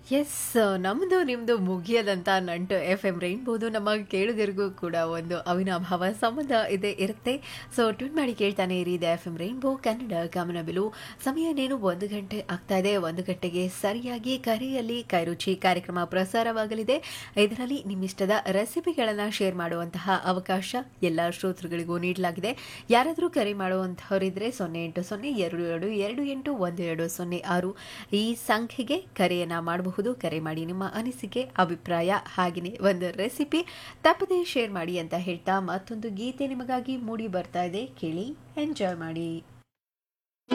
S ನಮ್ಮದು ನಿಮ್ಮದು ಮುಗಿಯದಂತ ನಂಟು ಎಫ್ ಎಂ ರೈನ್ಬೋದು ನಮ್ಮ ಕೇಳುಗರಿಗೂ ಕೂಡ ಒಂದು ಅವಿನಾಭಾವ ಸಂಬಂಧ ಇದೆ ಇರುತ್ತೆ ಸೊ ಟ್ಯೂನ್ ಮಾಡಿ ಕೇಳ್ತಾನೆ ಇರಿ ಇದೆ ಎಫ್ ಎಂ ರೈನ್ಬೋ ಕನ್ನಡ ಗಮನಬಿಲು ಸಮಯ ನೇನು ಒಂದು ಗಂಟೆ ಆಗ್ತಾ ಇದೆ ಒಂದು ಗಂಟೆಗೆ ಸರಿಯಾಗಿ ಕರೆಯಲ್ಲಿ ಕೈರುಚಿ ಕಾರ್ಯಕ್ರಮ ಪ್ರಸಾರವಾಗಲಿದೆ ಇದರಲ್ಲಿ ನಿಮ್ಮಿಷ್ಟದ ರೆಸಿಪಿಗಳನ್ನು ಶೇರ್ ಮಾಡುವಂತಹ ಅವಕಾಶ ಎಲ್ಲ ಶ್ರೋತೃಗಳಿಗೂ ನೀಡಲಾಗಿದೆ ಯಾರಾದರೂ ಕರೆ ಮಾಡುವಂಥವರಿದ್ರೆ ಸೊನ್ನೆ ಎಂಟು ಸೊನ್ನೆ ಎರಡು ಎರಡು ಎರಡು ಎಂಟು ಒಂದು ಎರಡು ಸೊನ್ನೆ ಆರು ಈ ಸಂಖ್ಯೆಗೆ ಕರೆಯನ್ನ ಮಾಡಬಹುದು ಕರೆ ಮಾಡಿ ನಿಮ್ಮ ಅನಿಸಿಕೆ ಅಭಿಪ್ರಾಯ ಹಾಗೆಯೇ ಒಂದು ರೆಸಿಪಿ ತಪ್ಪದೇ ಶೇರ್ ಮಾಡಿ ಅಂತ ಹೇಳ್ತಾ ಮತ್ತೊಂದು ಗೀತೆ ನಿಮಗಾಗಿ ಮೂಡಿ ಬರ್ತಾ ಇದೆ ಕೇಳಿ ಎಂಜಾಯ್ ಮಾಡಿ